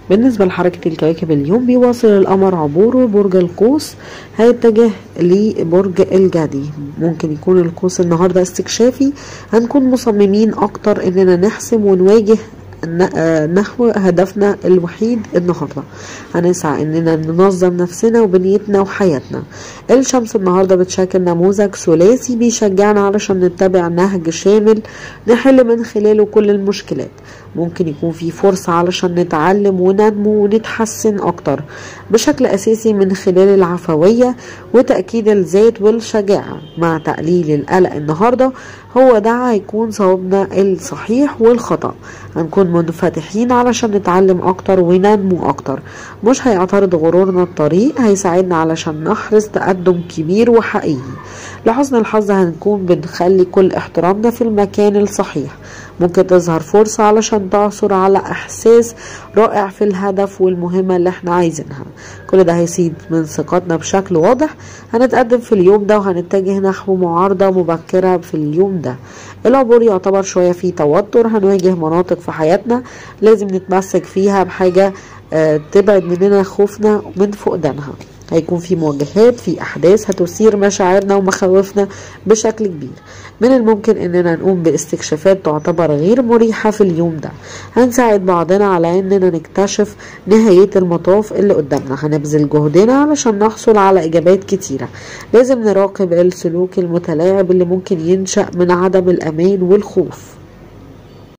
بالنسبة لحركة الكواكب اليوم بيواصل القمر عبوره برج القوس هيتجه لبرج الجدي ممكن يكون القوس النهاردة استكشافي هنكون مصممين أكتر إننا نحسم ونواجه نحو هدفنا الوحيد النهارده هنسعى اننا ننظم نفسنا وبنيتنا وحياتنا الشمس النهارده بتشكل نموذج ثلاثي بيشجعنا علشان نتبع نهج شامل نحل من خلاله كل المشكلات ممكن يكون في فرصة علشان نتعلم وننمو ونتحسن أكتر بشكل أساسي من خلال العفوية وتأكيد الذات والشجاعة مع تقليل القلق النهاردة هو ده هيكون صوابنا الصحيح والخطأ هنكون منفتحين علشان نتعلم أكتر وننمو أكتر مش هيعترض غرورنا الطريق هيساعدنا علشان نحرز تقدم كبير وحقيقي لحسن الحظ هنكون بنخلي كل احترامنا في المكان الصحيح ممكن تظهر فرصة علشان تعثر على إحساس رائع في الهدف والمهمة اللي احنا عايزينها كل ده هيزيد من ثقتنا بشكل واضح هنتقدم في اليوم ده وهنتجه نحو معارضة مبكرة في اليوم ده العبور يعتبر شوية فيه توتر هنواجه مناطق في حياتنا لازم نتمسك فيها بحاجة اه تبعد مننا خوفنا من فقدانها هيكون في مواجهات في احداث هتثير مشاعرنا ومخاوفنا بشكل كبير من الممكن اننا نقوم باستكشافات تعتبر غير مريحة في اليوم ده هنساعد بعضنا على اننا نكتشف نهاية المطاف اللي قدامنا هنبذل جهدنا علشان نحصل على اجابات كتيرة لازم نراقب السلوك المتلاعب اللي ممكن ينشأ من عدم الامان والخوف